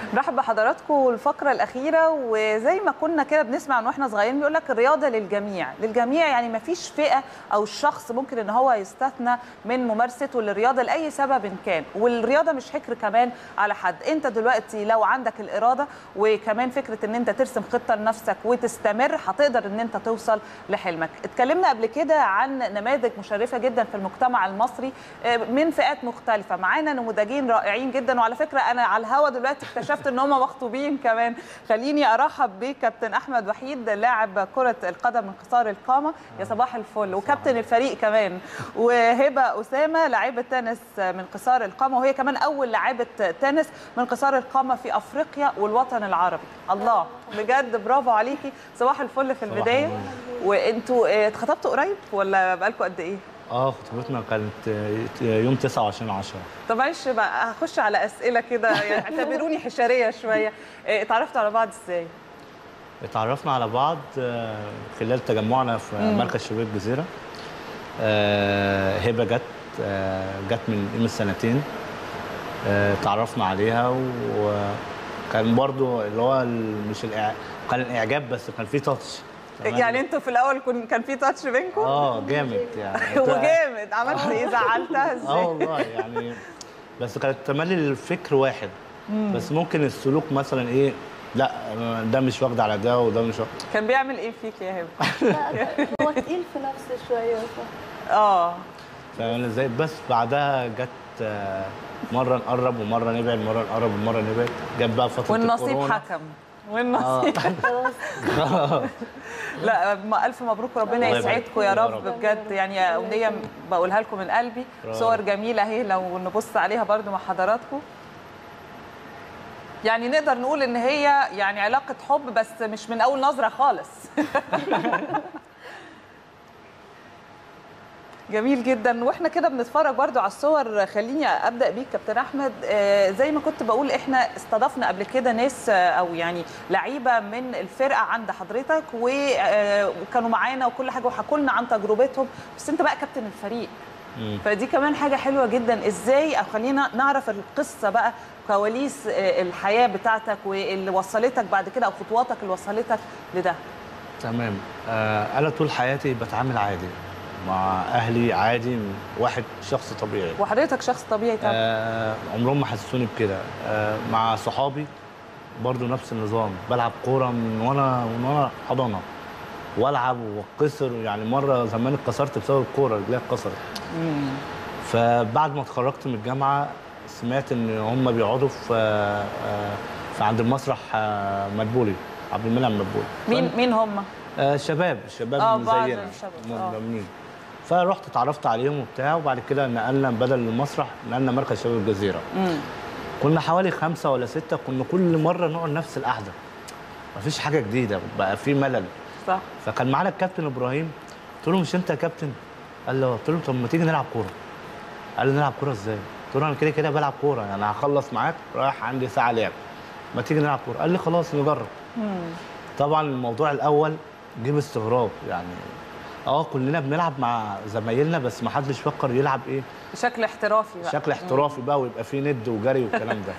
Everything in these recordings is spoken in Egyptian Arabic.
نرحب بحضراتكم الفقره الاخيره وزي ما كنا كده بنسمع من واحنا صغيرين بيقول لك الرياضه للجميع للجميع يعني ما فيش فئه او الشخص ممكن ان هو يستثنى من ممارسته للرياضه لاي سبب كان والرياضه مش حكر كمان على حد انت دلوقتي لو عندك الاراده وكمان فكره ان انت ترسم خطه لنفسك وتستمر هتقدر ان انت توصل لحلمك اتكلمنا قبل كده عن نماذج مشرفه جدا في المجتمع المصري من فئات مختلفه معانا نموذجين رائعين جدا وعلى فكره انا على الهوا دلوقتي اكتشفت ان هم مخطوبين كمان خليني ارحب بكابتن احمد وحيد لاعب كره القدم من قصار القامه يا صباح الفل وكابتن الفريق كمان وهبه اسامه لاعبه تنس من قصار القامه وهي كمان اول لاعبه تنس من قصار القامه في افريقيا والوطن العربي الله بجد برافو عليكي صباح الفل في البدايه وانتوا اتخطبتوا قريب ولا بقالكم قد ايه اه خطوبتنا كانت يوم 29 10 طب معلش بقى هخش على اسئله كده يعني اعتبروني حشريه شويه اتعرفتوا على بعض ازاي؟ اتعرفنا على بعض خلال تجمعنا في مم. مركز شباب الجزيره هبه جت جت من قيمه سنتين اتعرفنا عليها وكان برضو اللي هو مش الإع... كان الاعجاب بس كان في تاتش يعني انتوا في الاول كن كان في تاتش بينكم؟ اه جامد يعني وجامد عملت ايه زعلتها ازاي؟ اه والله يعني بس كانت تملي الفكر واحد مم. بس ممكن السلوك مثلا ايه لا ده مش واخد على ده وده مش واخد كان بيعمل ايه فيك يا هبه؟ هو تقيل في نفسه شويه اه فاهم ازاي بس بعدها جت مره نقرب ومره نبعد مره نقرب ومره نبعد جت بقى فتره والنصيب الكورونا. حكم والنصيب آه. لا الف مبروك ربنا يسعدكم يا رب بجد يعني امنيه بقولها لكم من قلبي صور جميله اهي لو نبص عليها برده مع حضراتكم يعني نقدر نقول ان هي يعني علاقه حب بس مش من اول نظره خالص جميل جدا واحنا كده بنتفرج برضو على الصور خليني ابدا بيك كابتن احمد آه زي ما كنت بقول احنا استضفنا قبل كده ناس او يعني لعيبه من الفرقه عند حضرتك وكانوا معانا وكل حاجه وحكوا لنا عن تجربتهم بس انت بقى كابتن الفريق فدي كمان حاجه حلوه جدا ازاي او خلينا نعرف القصه بقى كواليس الحياه بتاعتك واللي وصلتك بعد كده او خطواتك اللي وصلتك لده تمام آه انا طول حياتي بتعامل عادي مع اهلي عادي واحد شخص طبيعي وحضرتك شخص طبيعي طبعا آه عمرهم ما حسسوني بكده آه مع صحابي برضو نفس النظام بلعب كوره من وانا من وانا حضانه والعب واتكسر يعني مره زمان اتكسرت بسبب الكوره رجلي اتكسرت فبعد ما اتخرجت من الجامعه سمعت ان هم بيقعدوا في في عند المسرح مدبولي عبد المنعم مدبولي مين مين هم؟ آه شباب شباب اه زينا منضمين فرحت اتعرفت عليهم وبتاع وبعد كده نقلنا بدل المسرح نقلنا مركز شباب الجزيره مم. كنا حوالي خمسه ولا سته كنا كل مره نقعد نفس القعده مفيش حاجه جديده بقى في ملل صح فكان معانا الكابتن ابراهيم قلت له مش انت يا كابتن قال له قلت له طب ما تيجي نلعب كوره قال لي نلعب كوره ازاي قلت له انا كده كده بلعب كوره يعني هخلص معاك رايح عندي ساعه لعب ما تيجي نلعب كوره قال لي خلاص نجرب مم. طبعا الموضوع الاول جيب استغراب يعني اه كلنا بنلعب مع زمايلنا بس ما حدش فكر يلعب ايه بشكل احترافي بقى شكل احترافي بقى ويبقى فيه ند وجري والكلام ده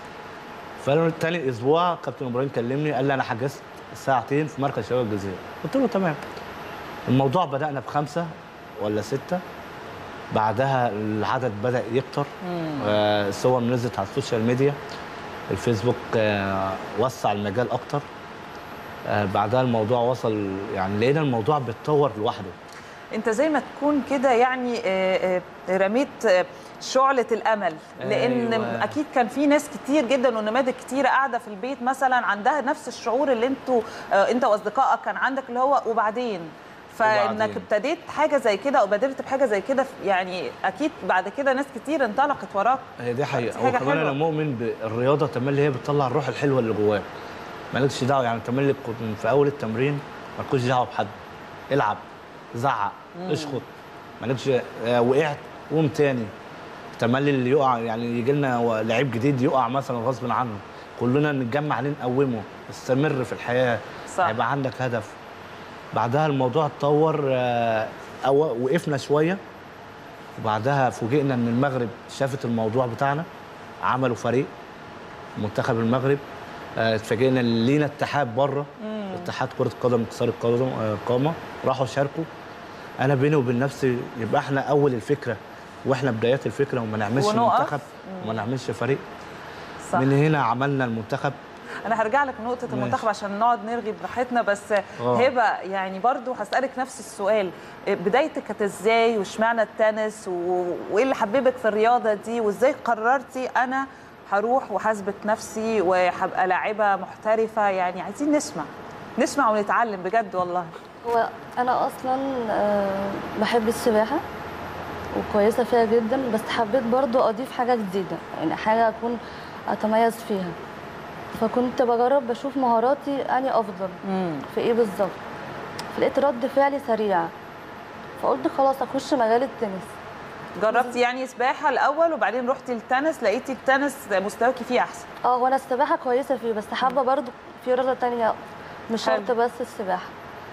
فانا تاني اسبوع كابتن ابراهيم كلمني قال لي انا حجزت ساعتين في مركز شباب الجزيره قلت له تمام الموضوع بدانا بخمسه ولا سته بعدها العدد بدا يكتر آه الصور نزلت على السوشيال ميديا الفيسبوك آه وسع المجال اكتر آه بعدها الموضوع وصل يعني لقينا الموضوع بيتطور لوحده انت زي ما تكون كده يعني رميت شعلة الأمل لأن أيوة. أكيد كان في ناس كتير جدا ونماذج كتيرة قاعدة في البيت مثلا عندها نفس الشعور اللي انتوا أنت وأصدقائك كان عندك اللي هو وبعدين فانك ابتديت حاجه زي كده او بادرت بحاجه زي كده يعني اكيد بعد كده ناس كتير انطلقت وراك هي دي حقيقه وكمان انا مؤمن بالرياضه تملي هي بتطلع الروح الحلوه اللي جواك مالكش دعوه يعني تملي في اول التمرين مالكش دعوه بحد العب زعق اشخط مالكش آه وقعت قوم تاني تملي اللي يقع يعني يجي لنا لعيب جديد يقع مثلا غصب عنه كلنا نتجمع عليه نقومه استمر في الحياه صح. هيبقى عندك هدف بعدها الموضوع اتطور أو وقفنا شويه وبعدها فوجئنا ان المغرب شافت الموضوع بتاعنا عملوا فريق منتخب المغرب آه، اتفاجئنا ان لينا اتحاد بره اتحاد كره قدم كسار القدم آه، قامه راحوا شاركوا انا بيني وبين نفسي يبقى احنا اول الفكره واحنا بدايات الفكره وما نعملش ونقف. منتخب وما نعملش فريق صح من هنا عملنا المنتخب انا هرجع لك نقطه ماشي. المنتخب عشان نقعد نرغي براحتنا بس آه. هبه يعني برضو هسالك نفس السؤال بدايتك كانت ازاي واشمعنى التنس و... وايه اللي حببك في الرياضه دي وازاي قررتي انا هروح وهثبت نفسي وهبقى لاعبه محترفه يعني عايزين نسمع نسمع ونتعلم بجد والله هو انا اصلا آه، بحب السباحه وكويسه فيها جدا بس حبيت برضو اضيف حاجه جديده يعني حاجه اكون اتميز فيها فكنت بجرب بشوف مهاراتي اني افضل امم في ايه بالظبط فلقيت رد فعلي سريع فقلت خلاص اخش مجال التنس جربتي يعني سباحه الاول وبعدين رحتي التنس لقيتي التنس مستواكي فيه احسن اه وانا السباحه كويسه فيه بس حابه برضو في رياضه تانية مش حلو. شرط بس السباحه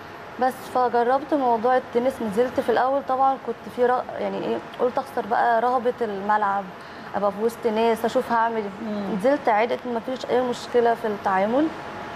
بس فجربت موضوع التنس نزلت في الاول طبعا كنت في رغ... يعني ايه قلت اخسر بقى رهبه الملعب ابقى في وسط ناس اشوف هعمل إيه. نزلت عدت ما فيش اي مشكله في التعامل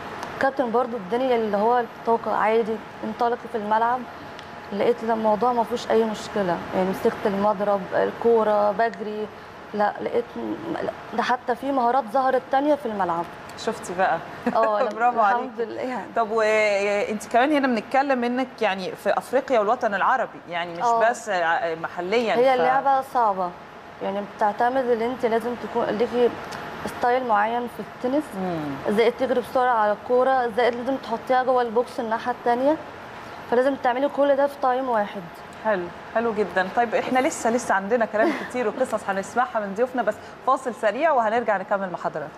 كابتن برضو اداني اللي هو الطاقه عادي انطلقي في الملعب لقيت لا الموضوع ما فيهوش اي مشكله يعني مسكت المضرب الكوره بجري لا لقيت لا، ده حتى في مهارات ظهرت تانية في الملعب شفتي بقى اه لا، برافو عليكي. الحمد لله يعني طب وانت كمان هنا بنتكلم انك يعني في افريقيا والوطن العربي يعني مش اه. بس ع- محليا هي ف- اللعبه صعبه يعني بتعتمد ان انت لازم تكون ليكي ستايل معين في التنس مم. زائد تجري بسرعه على الكوره زائد لازم تحطيها جوه البوكس الناحيه الثانيه فلازم تعملي كل ده في تايم واحد حلو حلو جدا طيب احنا لسه لسه عندنا كلام كتير وقصص هنسمعها من ضيوفنا بس فاصل سريع وهنرجع نكمل مع حضراتكم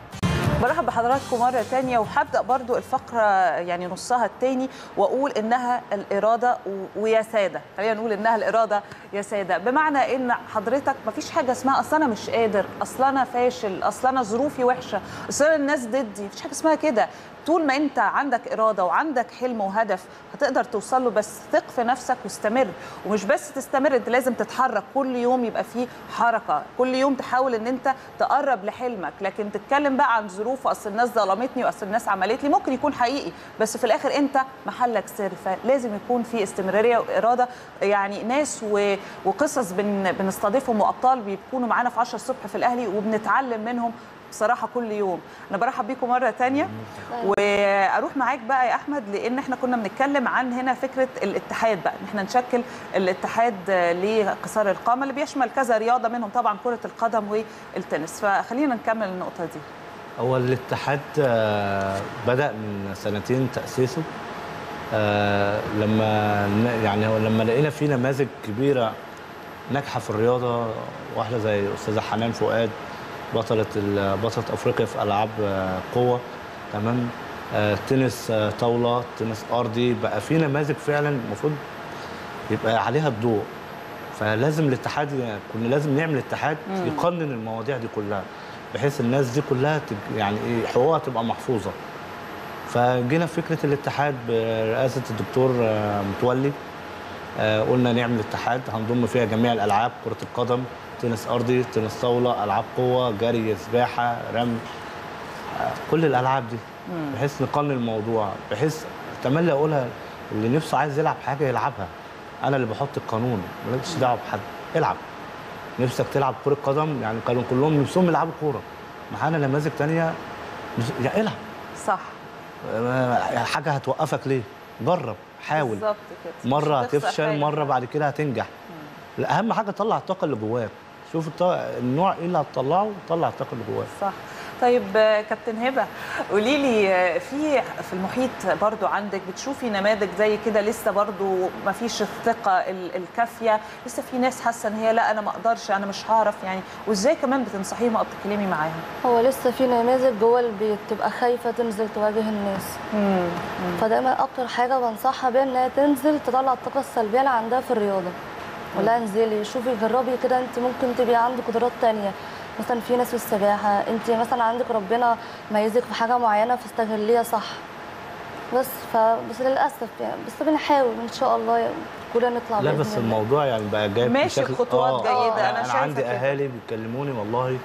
برحب بحضراتكم مرة تانية وهبدأ برضو الفقرة يعني نصها التاني وأقول إنها الإرادة و- ويا سادة خلينا نقول إنها الإرادة يا سادة بمعنى إن حضرتك مفيش حاجة اسمها أصل أنا مش قادر أصل أنا فاشل أصل أنا ظروفي وحشة أصل أنا الناس ضدي مفيش حاجة اسمها كده طول ما أنت عندك إرادة وعندك حلم وهدف هتقدر توصل له بس ثق في نفسك واستمر ومش بس تستمر أنت لازم تتحرك كل يوم يبقى فيه حركة كل يوم تحاول إن أنت تقرب لحلمك لكن تتكلم بقى عن ظروف اصل الناس ظلمتني واصل الناس عملت لي ممكن يكون حقيقي بس في الاخر انت محلك سر فلازم يكون في استمراريه واراده يعني ناس و... وقصص بن... بنستضيفهم وابطال بيكونوا معانا في 10 الصبح في الاهلي وبنتعلم منهم بصراحه كل يوم انا برحب بيكم مره تانية واروح معاك بقى يا احمد لان احنا كنا بنتكلم عن هنا فكره الاتحاد بقى ان احنا نشكل الاتحاد لقصار القامه اللي بيشمل كذا رياضه منهم طبعا كره القدم والتنس فخلينا نكمل النقطه دي هو الاتحاد آه، بدأ من سنتين تأسيسه آه، لما ن- يعني هو لما لقينا في نماذج كبيرة ناجحة في الرياضة واحدة زي أستاذة حنان فؤاد بطلة ال- بطلة أفريقيا في ألعاب آه، قوة تمام آه، تنس آه، طاولة تنس أرضي بقى في نماذج فعلا المفروض يبقى عليها الضوء فلازم الاتحاد يعني كنا لازم نعمل اتحاد يقنن المواضيع دي كلها بحيث الناس دي كلها تب- يعني ايه حقوقها تبقى محفوظه فجينا فكره الاتحاد برئاسه الدكتور آه، متولي آه، قلنا نعمل اتحاد هنضم فيها جميع الالعاب كره القدم تنس ارضي تنس طاوله العاب قوه جري سباحه رمي آه، كل الالعاب دي بحيث نقنن الموضوع بحيث تملي اقولها اللي نفسه عايز يلعب حاجه يلعبها انا اللي بحط القانون مالكش دعوه بحد العب نفسك تلعب كره قدم يعني كانوا كلهم نفسهم يلعبوا كوره معانا نماذج تانية نفس- يعني العب صح آه، حاجه هتوقفك ليه جرب حاول بالظبط كده مره مش هتخسر هتفشل حاجة. مره بعد كده هتنجح اهم حاجه طلع الطاقه اللي جواك شوف الط- النوع ايه اللي هتطلعه طلع الطاقه اللي جواك صح طيب آه، كابتن هبه قولي لي آه، في في المحيط برضو عندك بتشوفي نماذج زي كده لسه برضو ما فيش الثقه ال- الكافيه لسه في ناس حاسه ان هي لا انا ما اقدرش انا مش هعرف يعني وازاي كمان بتنصحيهم او بتتكلمي معاهم هو لسه في نماذج جوه البيت تبقى خايفه تنزل تواجه الناس فدايما اكتر حاجه بنصحها بيها انها تنزل تطلع الطاقه السلبيه اللي عندها في الرياضه ولا انزلي شوفي جربي كده انت ممكن تبقي عندك قدرات تانية مثلا في ناس في السباحه انت مثلا عندك ربنا ميزك في حاجه معينه فاستغليها صح بس فبس للاسف يعني بس بنحاول ان شاء الله كلنا نطلع لا بإذن بس الله. الموضوع يعني بقى جايب ماشي بشكل- بخطوات آه، جيدة، آه، أنا انا شايفة عندي كده. اهالي بيكلموني والله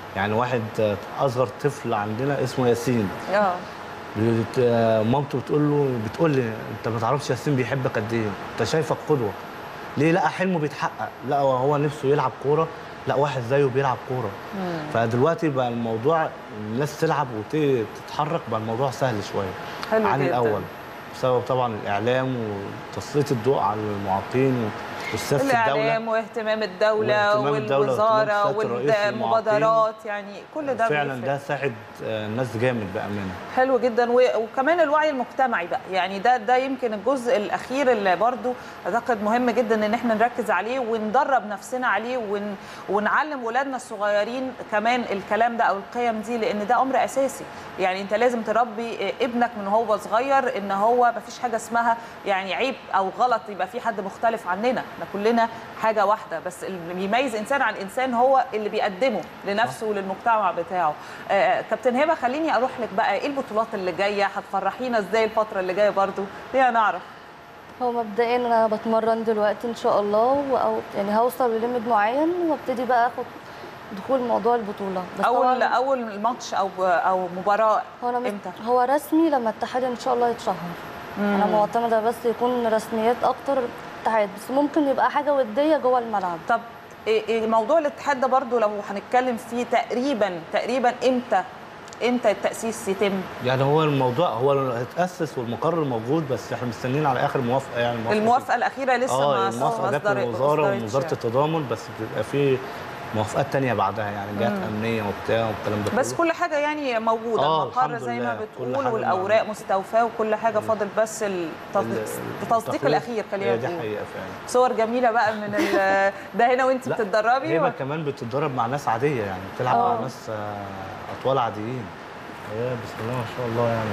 يعني واحد آه، اصغر طفل عندنا اسمه ياسين اه بت- آه، مامته بتقول له بتقول لي انت ما تعرفش ياسين بيحبك قد ايه انت شايفك قدوه ليه لقى حلمه بيتحقق لا هو نفسه يلعب كوره لا واحد زيه بيلعب كوره فدلوقتي بقى الموضوع الناس تلعب وتتحرك بقى الموضوع سهل شويه حلو عن جداً. الاول بسبب طبعا الاعلام وتسليط الضوء على المعاقين وسياسه الدوله الاعلام واهتمام الدوله واهتمام الدولة والوزاره واهتمام سيادة الرئيس والمبادرات يعني كل ده فعلا بيفرق. ده ساعد آه، الناس جامد بامانه حلو جدا و- وكمان الوعي المجتمعي بقى يعني ده ده يمكن الجزء الاخير اللي برضو اعتقد مهم جدا ان احنا نركز عليه وندرب نفسنا عليه ون ونعلم ولادنا الصغيرين كمان الكلام ده او القيم دي لان ده امر اساسي يعني انت لازم تربي ابنك من هو صغير ان هو مفيش حاجه اسمها يعني عيب او غلط يبقى في حد مختلف عننا احنا كلنا حاجه واحده بس اللي بيميز انسان عن انسان هو اللي بيقدمه لنفسه وللمجتمع بتاعه آه كابتن هبه خليني اروح لك بقى ايه البطولات اللي جايه هتفرحينا ازاي الفتره اللي جايه برضو ليه نعرف هو مبدئيا انا بتمرن دلوقتي ان شاء الله او يعني هوصل لليميت معين وابتدي بقى اخد دخول موضوع البطوله بس اول طبعاً اول ماتش او او مباراه هو انا مس- امتى هو رسمي لما الاتحاد ان شاء الله يتشهر انا معتمده بس يكون رسميات اكتر اتحاد بس ممكن يبقى حاجه وديه جوه الملعب طب إيه إيه موضوع الاتحاد ده برضو لو هنتكلم فيه تقريبا تقريبا امتى امتى التاسيس يتم يعني هو الموضوع هو اتاسس والمقر موجود بس احنا مستنيين على اخر موافقه يعني موافقة الموافقه الاخيره لسه اه ما الموافقه جت من أصدر- الوزاره أصدرتش ومن وزاره يعني. التضامن بس بتبقى في موافقات تانية بعدها يعني جهات امنيه وبتاع والكلام ده بس كله. كل حاجه يعني موجوده آه، المقر الحمد زي ما لله. كل بتقول حاجة والاوراق موجودة. مستوفاه وكل حاجه فاضل بس التصديق التصديق التقرير. الاخير خلينا هي دي نقول حقيقه فعلا صور جميله بقى من ال- ده هنا وانت لا، بتتدربي هبه و- كمان بتتدرب مع ناس عاديه يعني بتلعب آه. مع ناس آه، اطوال عاديين هي بسم الله ما شاء الله يعني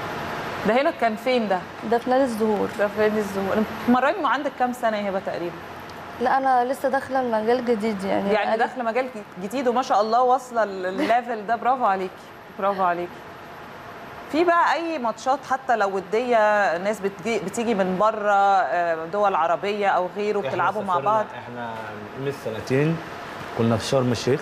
ده هنا كان فين ده؟ ده في نادي الزهور ده فين الزهور انت بتتمرني وعندك كام سنه يا هبه تقريبا؟ لا انا لسه داخله المجال جديد يعني يعني بقالي- داخله مجال جديد وما شاء الله واصله الليفل ده برافو عليكي برافو عليكي في بقى اي ماتشات حتى لو وديه ناس بتجي بتيجي من بره آه، دول عربيه او غيره إحنا بتلعبوا مع سافرنا- بعض احنا من قيمه سنتين كنا في شرم الشيخ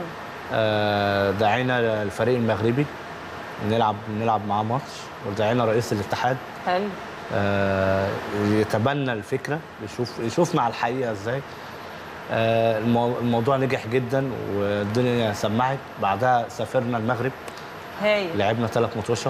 آه، دعينا الفريق المغربي نلعب نلعب معاه ماتش ودعينا رئيس الاتحاد حلو آه، يتبنى الفكره يشوف يشوفنا على الحقيقه ازاي آه، المو- الموضوع نجح جدا والدنيا سمعت بعدها سافرنا المغرب هايل لعبنا ثلاث مطوشه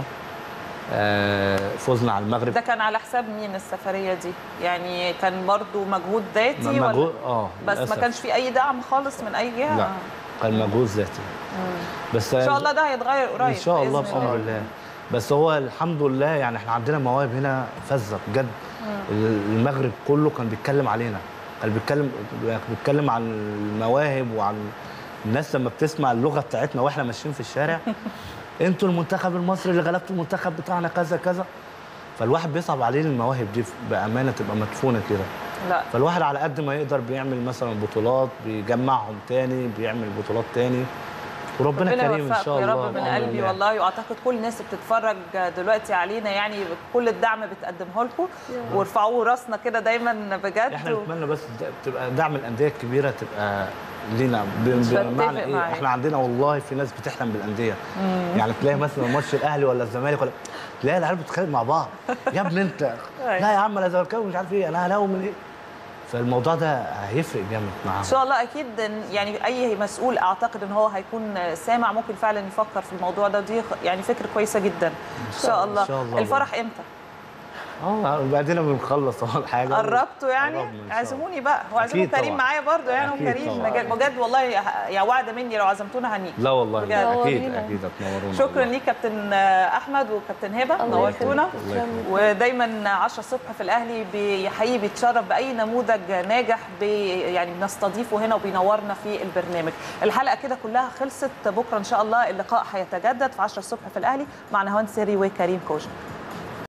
آه، فزنا على المغرب ده كان على حساب مين السفريه دي يعني كان برضو مجهود ذاتي ولا مجهود اه بس ما للأسف. كانش في اي دعم خالص من اي جهه لا كان مجهود ذاتي بس ان شاء الله ده هيتغير قريب ان شاء الله بإذن بامر الله بس هو الحمد لله يعني احنا عندنا مواهب هنا فذه بجد المغرب كله كان بيتكلم علينا كان بيتكلم بيتكلم عن المواهب وعن الناس لما بتسمع اللغه بتاعتنا واحنا ماشيين في الشارع انتوا المنتخب المصري اللي غلبتوا المنتخب بتاعنا كذا كذا فالواحد بيصعب عليه المواهب دي بامانه تبقى مدفونه كده لا فالواحد على قد ما يقدر بيعمل مثلا بطولات بيجمعهم تاني بيعمل بطولات تاني وربنا ربنا كريم ان يوفقكم شاء يا الله رب من بأمر قلبي الله. والله واعتقد كل الناس اللي بتتفرج دلوقتي علينا يعني كل الدعم بتقدمه لكم وارفعوا راسنا كده دايما بجد احنا و... نتمنى بس د- تبقى دعم الانديه الكبيره تبقى لينا ب- بتفق بمعنى ايه معاك. احنا عندنا والله في ناس بتحلم بالانديه يعني تلاقي مثلا ماتش الاهلي ولا الزمالك ولا تلاقي العيال بتتخانق مع بعض يا ابني انت لا يا عم انا زملكاوي مش عارف ايه انا اهلاوي من ايه فالموضوع ده هيفرق جامد معاهم ان شاء الله اكيد إن- يعني اي مسؤول اعتقد ان هو هيكون سامع ممكن فعلا يفكر في الموضوع ده ودي خ- يعني فكره كويسه جدا ان شاء الله, إن شاء الله. الفرح امتى اه وبعدين بنخلص اهو الحاجه قربتوا يعني قربنا إن شاء الله. عزموني بقى وعزموا أكيد كريم طبعاً. معايا برضه يعني أكيد وكريم طبعاً. بجد- بجد والله يا يا وعد مني لو عزمتونا هنيجي لا والله بجد. اكيد نورينا. اكيد هتنورونا شكرا والله. ليك كابتن احمد وكابتن هبه الله نورتونا يخليك. الله يخليك. ودايما 10 الصبح في الاهلي بيحيي بيتشرف باي نموذج ناجح بي يعني بنستضيفه هنا وبينورنا في البرنامج الحلقه كده كلها خلصت بكره ان شاء الله اللقاء هيتجدد في 10 الصبح في الاهلي مع نهوان سيري وكريم كوجا